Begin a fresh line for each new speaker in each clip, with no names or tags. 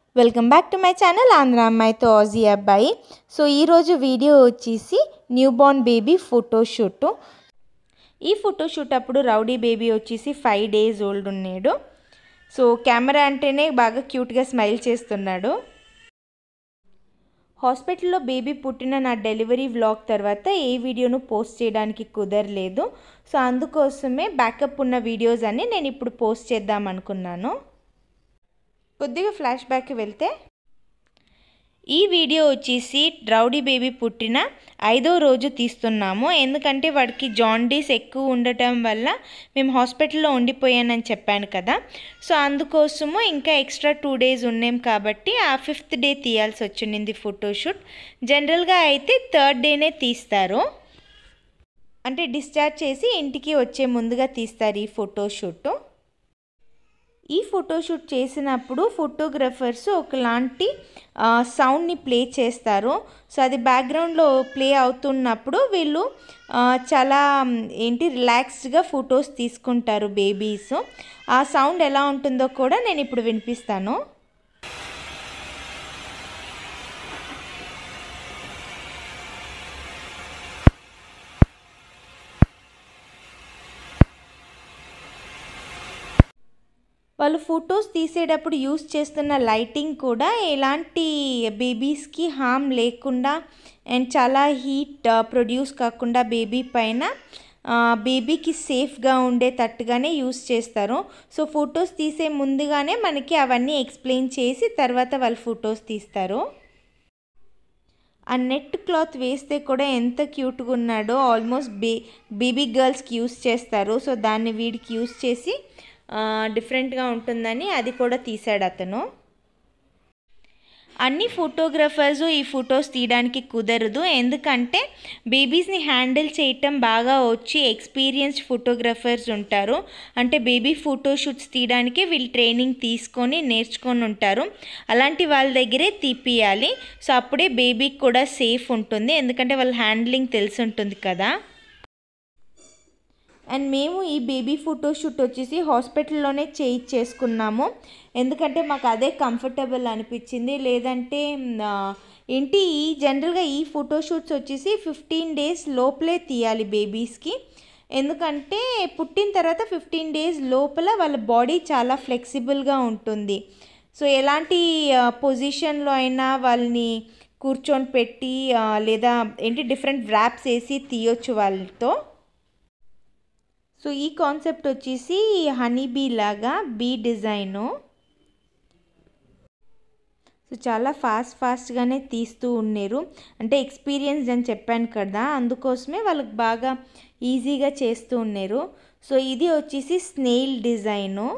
Welcome back to my channel Andhra అమ్మాయితో ఆజీ అబ్బాయి సో ఈరోజు వీడియో వచ్చేసి న్యూ బోర్న్ బేబీ ఫోటోషూట్ ఈ ఫోటోషూట్ అప్పుడు రౌడీ బేబీ వచ్చేసి ఫైవ్ డేస్ ఓల్డ్ ఉన్నాడు సో కెమెరా అంటేనే బాగా క్యూట్గా స్మైల్ చేస్తున్నాడు హాస్పిటల్లో బేబీ పుట్టిన నా డెలివరీ వ్లాగ్ తర్వాత ఏ వీడియోను పోస్ట్ చేయడానికి కుదరలేదు సో అందుకోసమే బ్యాకప్ ఉన్న వీడియోస్ అన్ని నేను ఇప్పుడు పోస్ట్ చేద్దాం అనుకున్నాను కొద్దిగా ఫ్లాష్ బ్యాక్కి వెళ్తే ఈ వీడియో వచ్చేసి రౌడీ బేబీ పుట్టిన ఐదో రోజు తీస్తున్నాము ఎందుకంటే వాడికి జాండీస్ ఎక్కువ ఉండటం వల్ల మేము హాస్పిటల్లో ఉండిపోయానని చెప్పాను కదా సో అందుకోసము ఇంకా ఎక్స్ట్రా టూ డేస్ ఉన్నాం కాబట్టి ఆ ఫిఫ్త్ డే తీయాల్సి వచ్చింది ఫోటోషూట్ జనరల్గా అయితే థర్డ్ డేనే తీస్తారు అంటే డిశ్చార్జ్ చేసి ఇంటికి వచ్చే ముందుగా తీస్తారు ఈ ఫోటోషూట్ ఈ ఫోటోషూట్ చేసినప్పుడు ఫోటోగ్రఫర్స్ ఒకలాంటి సౌండ్ని ప్లే చేస్తారు సో అది బ్యాక్గ్రౌండ్లో ప్లే అవుతున్నప్పుడు వీళ్ళు చాలా ఏంటి రిలాక్స్డ్గా ఫొటోస్ తీసుకుంటారు బేబీస్ ఆ సౌండ్ ఎలా ఉంటుందో కూడా నేను ఇప్పుడు వినిపిస్తాను వాళ్ళు ఫొటోస్ తీసేటప్పుడు యూస్ చేస్తున్న లైటింగ్ కూడా ఎలాంటి బేబీస్కి హామ్ లేకుండా అండ్ చాలా హీట్ ప్రొడ్యూస్ కాకుండా బేబీ పైన బేబీకి సేఫ్గా ఉండేటట్టుగానే యూస్ చేస్తారు సో ఫొటోస్ తీసే ముందుగానే మనకి అవన్నీ ఎక్స్ప్లెయిన్ చేసి తర్వాత వాళ్ళు ఫొటోస్ తీస్తారు ఆ నెట్ క్లాత్ వేస్తే కూడా ఎంత క్యూట్గా ఉన్నాడో ఆల్మోస్ట్ బే బేబీ గర్ల్స్కి యూస్ చేస్తారు సో దాన్ని వీడికి యూస్ చేసి డిఫరెంట్గా ఉంటుందని అది కూడా తీశాడు అతను అన్ని ఫోటోగ్రఫర్స్ ఈ ఫొటోస్ తీయడానికి కుదరదు ఎందుకంటే బేబీస్ని హ్యాండిల్ చేయటం బాగా వచ్చి ఎక్స్పీరియన్స్డ్ ఫోటోగ్రఫర్స్ ఉంటారు అంటే బేబీ ఫోటోషూట్స్ తీయడానికి వీళ్ళు ట్రైనింగ్ తీసుకొని నేర్చుకొని ఉంటారు అలాంటి వాళ్ళ దగ్గరే తీపియాలి సో అప్పుడే బేబీకి కూడా సేఫ్ ఉంటుంది ఎందుకంటే వాళ్ళ హ్యాండ్లింగ్ తెలిసి ఉంటుంది కదా అండ్ మేము ఈ బేబీ ఫోటోషూట్ వచ్చేసి హాస్పిటల్లోనే చేయించేసుకున్నాము ఎందుకంటే మాకు అదే కంఫర్టబుల్ అనిపించింది లేదంటే ఏంటి ఈ జనరల్గా ఈ ఫోటోషూట్స్ వచ్చేసి ఫిఫ్టీన్ డేస్ లోపలే తీయాలి బేబీస్కి ఎందుకంటే పుట్టిన తర్వాత ఫిఫ్టీన్ డేస్ లోపల వాళ్ళ బాడీ చాలా ఫ్లెక్సిబుల్గా ఉంటుంది సో ఎలాంటి పొజిషన్లో అయినా వాళ్ళని కూర్చొని పెట్టి లేదా ఏంటి డిఫరెంట్ వ్రాప్స్ వేసి తీయొచ్చు వాళ్ళతో సో ఈ కాన్సెప్ట్ వచ్చేసి హనీ బీ లాగా బీ డిజైను సో చాలా ఫాస్ట్ ఫాస్ట్గానే తీస్తూ ఉన్నారు అంటే ఎక్స్పీరియన్స్ అని చెప్పాను కదా అందుకోసమే వాళ్ళకి బాగా ఈజీగా చేస్తూ ఉన్నారు సో ఇది వచ్చేసి స్నేల్ డిజైను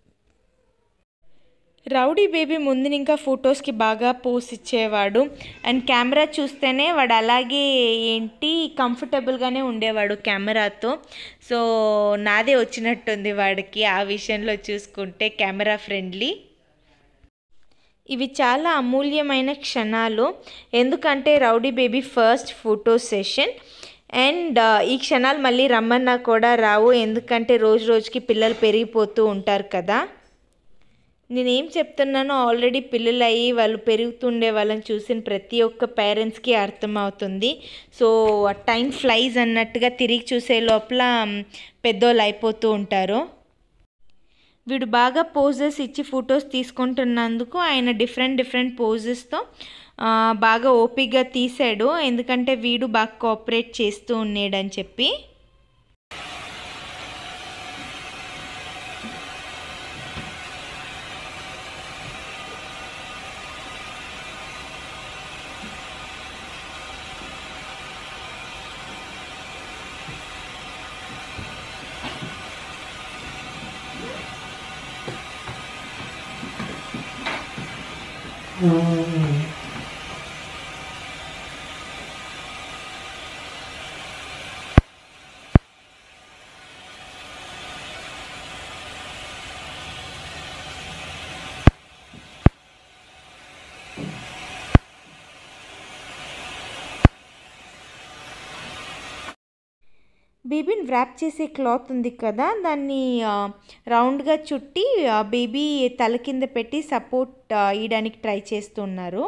రౌడీ బేబీ ముందు ఇంకా ఫొటోస్కి బాగా పోస్ ఇచ్చేవాడు అండ్ కెమెరా చూస్తేనే వాడు అలాగే ఏంటి కంఫర్టబుల్గానే ఉండేవాడు కెమెరాతో సో నాదే వచ్చినట్టుంది వాడికి ఆ విషయంలో చూసుకుంటే కెమెరా ఫ్రెండ్లీ ఇవి చాలా అమూల్యమైన క్షణాలు ఎందుకంటే rowdy baby first photo session and ఈ క్షణాలు మళ్ళీ రమ్మన్నా కూడా రావు ఎందుకంటే రోజు రోజుకి పిల్లలు పెరిగిపోతూ ఉంటారు కదా నేనేం చెప్తున్నానో ఆల్రెడీ పిల్లలు అయ్యి వాళ్ళు పెరుగుతుండే వాళ్ళని చూసిన ప్రతి ఒక్క పేరెంట్స్కి అర్థమవుతుంది సో టైం ఫ్లైజ్ అన్నట్టుగా తిరిగి చూసే లోపల పెద్దోళ్ళు అయిపోతూ ఉంటారు వీడు బాగా పోజెస్ ఇచ్చి ఫొటోస్ తీసుకుంటున్నందుకు ఆయన డిఫరెంట్ డిఫరెంట్ పోజెస్తో బాగా ఓపిక్గా తీసాడు ఎందుకంటే వీడు బాగా కోఆపరేట్ చేస్తూ ఉన్నాడని చెప్పి బేబీని వ్రాప్ చేసే క్లాత్ ఉంది కదా దాన్ని ఆ, రౌండ్గా చుట్టి ఆ, బేబీ తల కింద పెట్టి సపోర్ట్ ఆ, ఇవ్వడానికి ట్రై చేస్తున్నారు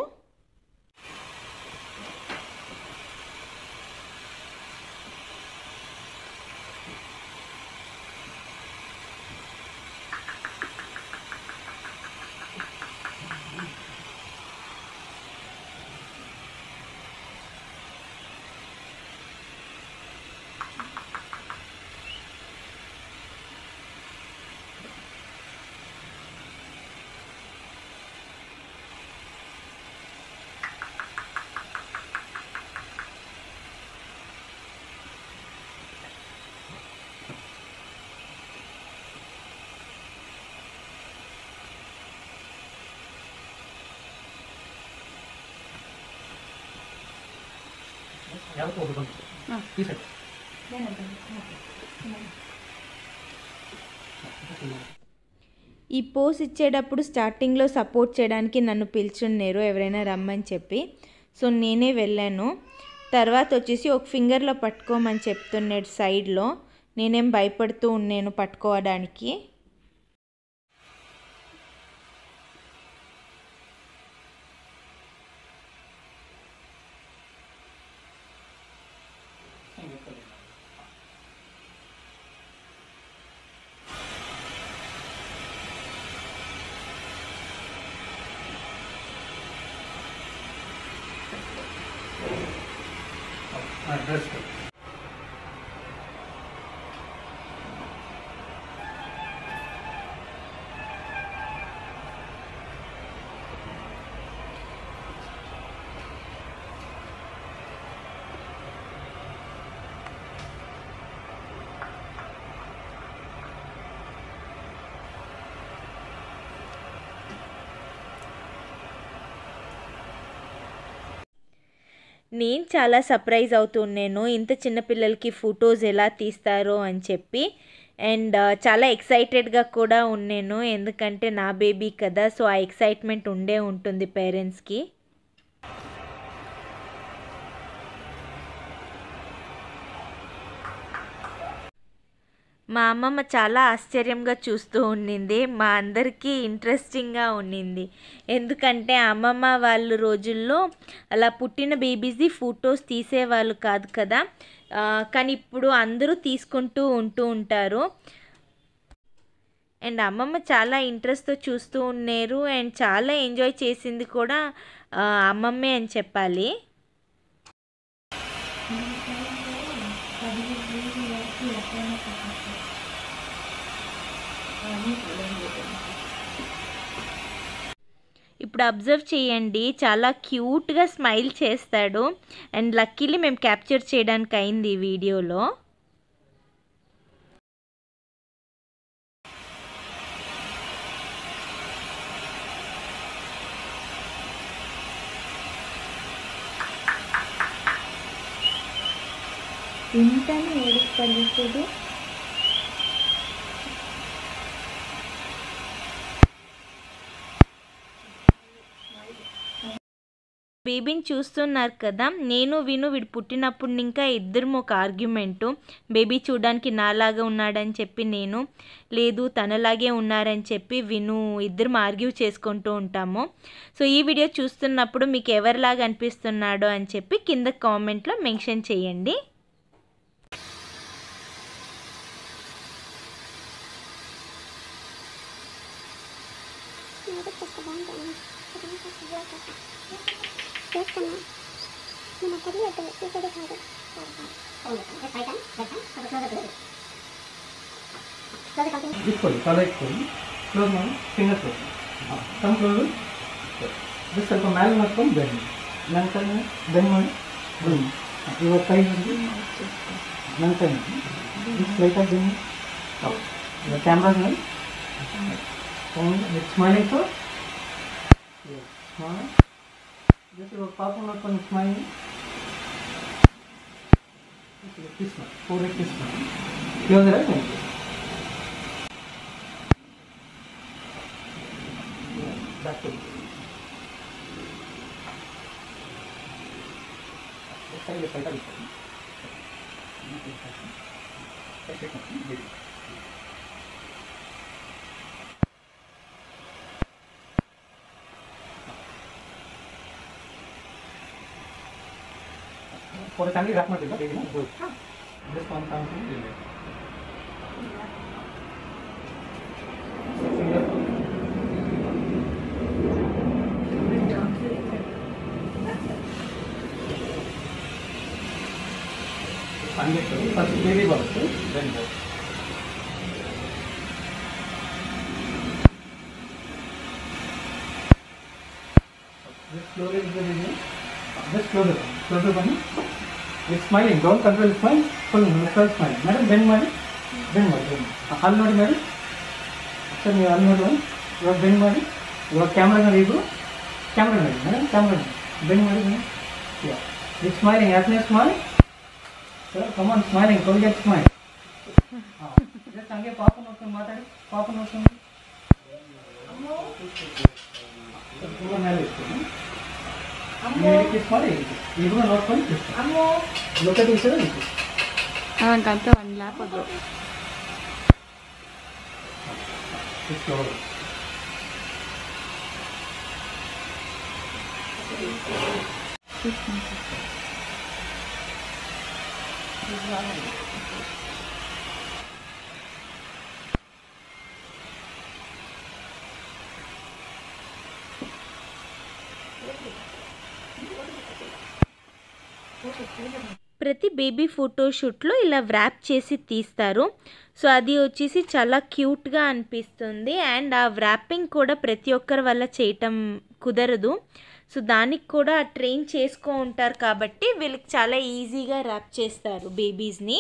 ಯಾವತ್ತೂ ಒಬ್ರು ಬಂದು ಈ ಸೈಡ್
ఈ పోస్ ఇచ్చేటప్పుడు స్టార్టింగ్లో సపోర్ట్ చేయడానికి నన్ను పిలుచున్నారు ఎవరైనా రమ్మని చెప్పి సో నేనే వెళ్ళాను తర్వాత వచ్చేసి ఒక ఫింగర్లో పట్టుకోమని చెప్తున్నాడు సైడ్లో నేనేం భయపడుతూ ఉన్నాను పట్టుకోవడానికి
డ్రెస్
నేను చాలా సర్ప్రైజ్ అవుతున్నాను ఇంత చిన్నపిల్లలకి ఫొటోస్ ఎలా తీస్తారో అని చెప్పి అండ్ చాలా ఎక్సైటెడ్గా కూడా ఉన్నాను ఎందుకంటే నా బేబీ కదా సో ఆ ఎక్సైట్మెంట్ ఉండే ఉంటుంది పేరెంట్స్కి మా అమ్మమ్మ చాలా ఆశ్చర్యంగా చూస్తూ ఉండింది మా అందరికీ ఇంట్రెస్టింగ్గా ఉండింది ఎందుకంటే అమ్మమ్మ వాళ్ళ రోజుల్లో అలా పుట్టిన బేబీస్ది ఫొటోస్ తీసేవాళ్ళు కాదు కదా ఆ, కానీ ఇప్పుడు అందరూ తీసుకుంటూ ఉంటూ ఉంటారు అండ్ అమ్మమ్మ చాలా ఇంట్రెస్ట్తో చూస్తూ ఉన్నారు అండ్ చాలా ఎంజాయ్ చేసింది కూడా ఆ, అమ్మమ్మే అని చెప్పాలి ఇప్పుడు అబ్జర్వ్ చేయండి చాలా క్యూట్గా స్మైల్ చేస్తాడు అండ్ లక్కీలీ మేము క్యాప్చర్ చేయడానికి అయింది ఈ వీడియోలో ఇంతని ఏడుపు పలుకుడు బేబీని చూస్తున్నారు కదా నేను విను వీడు పుట్టినప్పుడు ఇంకా ఇద్దరం ఒక ఆర్గ్యుమెంటు బేబీ చూడడానికి నాలాగా ఉన్నాడని చెప్పి నేను లేదు తనలాగే ఉన్నారని చెప్పి విను ఇద్దరం ఆర్గ్యూ చేసుకుంటూ ఉంటాము సో ఈ వీడియో చూస్తున్నప్పుడు మీకు ఎవరిలాగా అనిపిస్తున్నాడో అని చెప్పి కింద కామెంట్లో మెన్షన్ చేయండి
ಇಟ್ಕೊಳ್ಳಿ ತಲೆ ಇಟ್ಕೊಳ್ಳಿ ಕ್ಲೋಸ್ ಮಾಡಿ ಫಿಂಗರ್ ಕ್ಲೋಸ್ ಕಮ್ ಕ್ಲೋಸ್ ಅದು ಸ್ವಲ್ಪ ಮೇಲೆ ಮಾಡ್ಕೊಂಡು ಬೆಂಡ್ ನನ್ನ ಕೈ ಬೆಂಡ್ ಮಾಡಿ ಬೆಂಡ್ ಇವಾಗ ಕೈ ಬಂದು ನನ್ನ ಕೈ ಲೈಟಾಗಿ ಬೆಂಡ್ ಇವಾಗ ಕ್ಯಾಮ್ರಾ ಮೇಲೆ ಸ್ಮೈಲಿಂಗ್ ಸೊ ಸ್ಮೈಲ್ ಜೊತೆ ಇವಾಗ ಪಾಪ ನೋಡ್ಕೊಂಡು ಸ್ಮೈಲಿಂಗ್ ಕಿಸ್ ಮಾಡಿ ಪೂರ ಕಿಸ್ ಮಾಡಿ ಕ್ಲೋಸ್ ಇರೋದು back to side by side Por tangi rak mati ba? Good. Just one count. ಹಂಗೆ ಫಸ್ಟ್ ಬೇಬಿ ಬರುತ್ತೆ then Just close it with the Just close it. Close it ಬನ್ನಿ It's smiling. Don't control the smile. Full full smile. Madam, bend ಮಾಡಿ bend ಮಾಡಿ bend ಅಲ್ಲಿ ನೋಡಿ madam sir ನೀವು ಅಲ್ಲಿ ನೋಡಿ ಇವಾಗ ಬೆಂಡ್ ಮಾಡಿ ಇವಾಗ ಕ್ಯಾಮ್ರಾ ನೋಡಿ ಇದು ಕ್ಯಾಮ್ರಾ ನೋಡಿ ಮೇಡಮ್ ಕ್ಯಾಮ್ರಾ ನೋಡಿ ಬೆಂಡ್ ಮಾಡಿ ಮೇಡಮ್ ಇಟ್ಸ್ ಸ್ಮೈಲಿಂಗ್ ಯಾಕೆ smile sir come on smiling Colgate smile just ಹಂಗೆ ಪಾಪ ನೋಡ್ಕೊಂಡು ಮಾತಾಡಿ ಪಾಪ ನೋಡ್ಕೊಂಡು ತುಂಬ ಮೇಲೆ ಇರ್ತೀನಿ ಕಿಸ್ ಮಾಡಿ ಇವಾಗ ನೋಡ್ಕೊಂಡು ಕಿಸ್ ಲೊಕೇಟ್ ವಿಷಯ
ನನಗಂತ ಒಂದು ಲ್ಯಾಪ್ ಅದು
ಕಿಸ್
ప్రతి బేబీ ఫోటోషూట్లో ఇలా వ్రాప్ చేసి తీస్తారు సో అది వచ్చేసి చాలా క్యూట్గా అనిపిస్తుంది అండ్ ఆ వ్రాపింగ్ కూడా ప్రతి ఒక్కరి వల్ల చేయటం కుదరదు సో దానికి కూడా ట్రైన్ చేసుకో ఉంటారు కాబట్టి వీళ్ళకి చాలా ఈజీగా ర్యాప్ చేస్తారు బేబీస్ని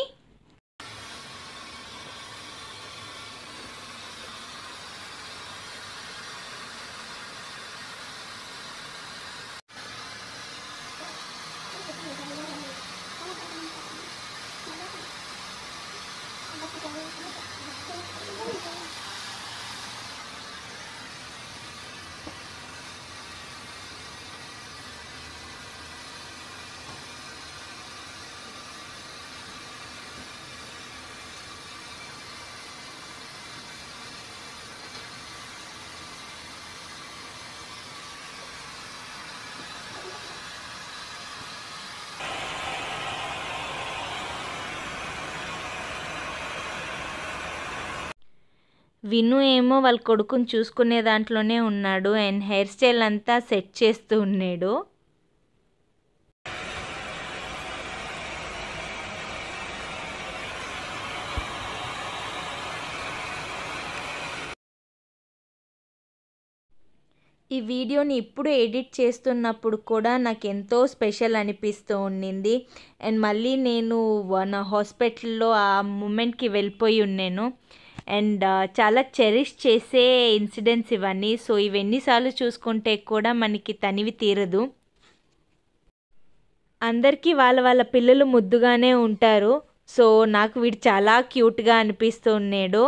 విను ఏమో వాళ్ళ కొడుకుని చూసుకునే దాంట్లోనే ఉన్నాడు అండ్ హెయిర్ స్టైల్ అంతా సెట్ చేస్తూ ఉన్నాడు ఈ వీడియోని ఇప్పుడు ఎడిట్ చేస్తున్నప్పుడు కూడా నాకు ఎంతో స్పెషల్ అనిపిస్తూ ఉండింది అండ్ మళ్ళీ నేను నా హాస్పిటల్లో ఆ మూమెంట్కి వెళ్ళిపోయి ఉన్నాను అండ్ చాలా చెరిష్ చేసే ఇన్సిడెంట్స్ ఇవన్నీ సో ఇవన్నీసార్లు చూసుకుంటే కూడా మనకి తనివి తీరదు అందరికీ వాళ్ళ వాళ్ళ పిల్లలు ముద్దుగానే ఉంటారు సో నాకు వీడు చాలా క్యూట్గా అనిపిస్తూ ఉన్నాడు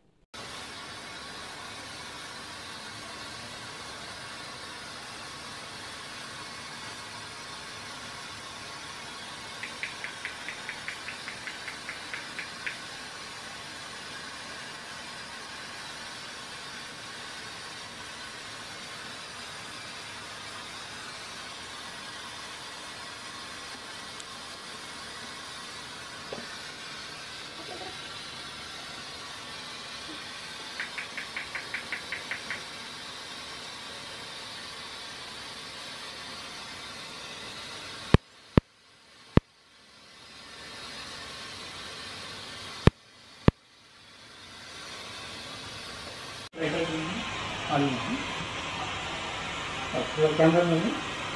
కెమెరా నుండి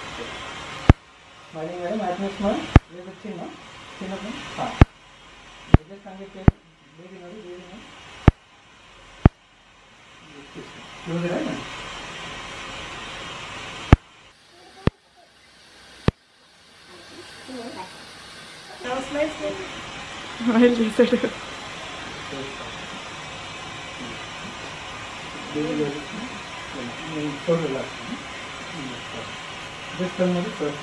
మళ్ళీ మేడం మ్యాట్నెస్ మరి రేపు వచ్చిందా చిన్నప్పుడు జస్ట్ హంగే చేసి బేబీ మరి బేబీ మరి చూడరా
స్మైల్ చేశాడు
చూడరా జస్ట్ మరి first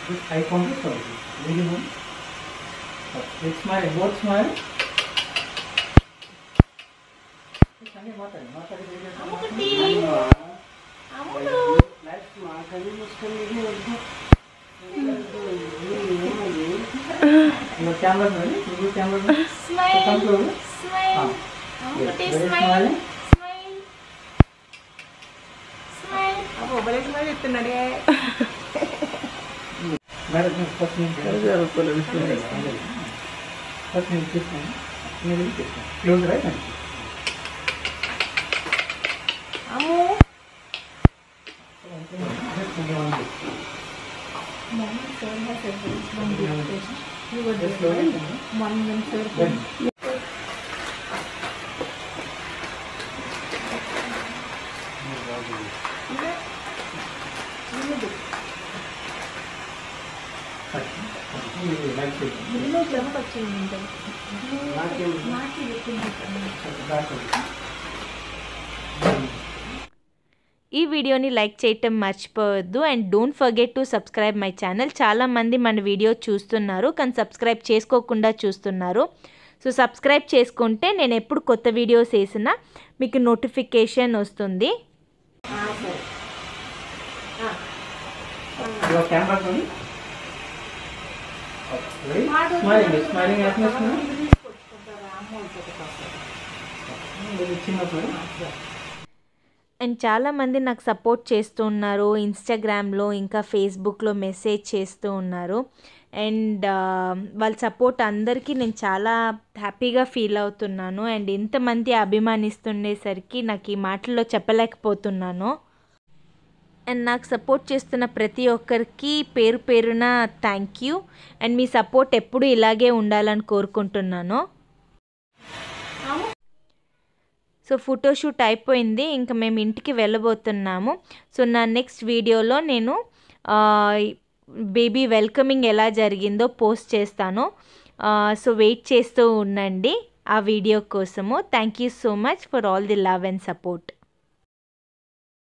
This eye contact sorry. Very good. Let's smile. Both smile. సంగే మాట్లాడి మాట్లాడి ఇక కెమెరా చూడండి ఇది కెమెరా
స్మైల్
చూడండి
స్మైల్ ఒకటి స్మైల్ స్మైల్ స్మైల్ అబ్బో భలే స్మైల్ చెప్తున్నాడే
మేడం ఫస్ట్ నేను ఫస్ట్ నేను తీసుకోండి నేను తీసుకోండి క్లోజ్ రైట్ అండి
అమ్మో ఈ వీడియోని లైక్ చేయటం మర్చిపోవద్దు and don't forget to subscribe my channel చాలామంది మన వీడియో చూస్తున్నారు కానీ సబ్స్క్రైబ్ చేసుకోకుండా చూస్తున్నారు సో సబ్స్క్రైబ్ చేసుకుంటే నేను ఎప్పుడు కొత్త వీడియోస్ వేసినా మీకు నోటిఫికేషన్ వస్తుంది
ఇక కెమెరా చూడండి స్మైలింగ్ స్మైలింగ్ ఎట్లా చిన్నప్పుడు
అండ్ చాలామంది నాకు సపోర్ట్ చేస్తూ ఉన్నారు ఇన్స్టాగ్రామ్లో ఇంకా ఫేస్బుక్లో మెసేజ్ చేస్తూ ఉన్నారు అండ్ వాళ్ళ సపోర్ట్ అందరికీ నేను చాలా హ్యాపీగా ఫీల్ అవుతున్నాను అండ్ ఇంతమంది అభిమానిస్తుండేసరికి నాకు ఈ మాటల్లో చెప్పలేకపోతున్నాను అండ్ నాకు సపోర్ట్ చేస్తున్న ప్రతి ఒక్కరికి పేరు పేరున థ్యాంక్ యూ అండ్ మీ సపోర్ట్ ఎప్పుడు ఇలాగే ఉండాలని కోరుకుంటున్నాను సో ఫోటోషూట్ అయిపోయింది ఇంకా మేము ఇంటికి వెళ్ళబోతున్నాము సో నా నెక్స్ట్ వీడియోలో నేను బేబీ వెల్కమింగ్ ఎలా జరిగిందో పోస్ట్ చేస్తాను సో వెయిట్ చేస్తూ ఉండండి ఆ వీడియో కోసము thank you so much for all the love and support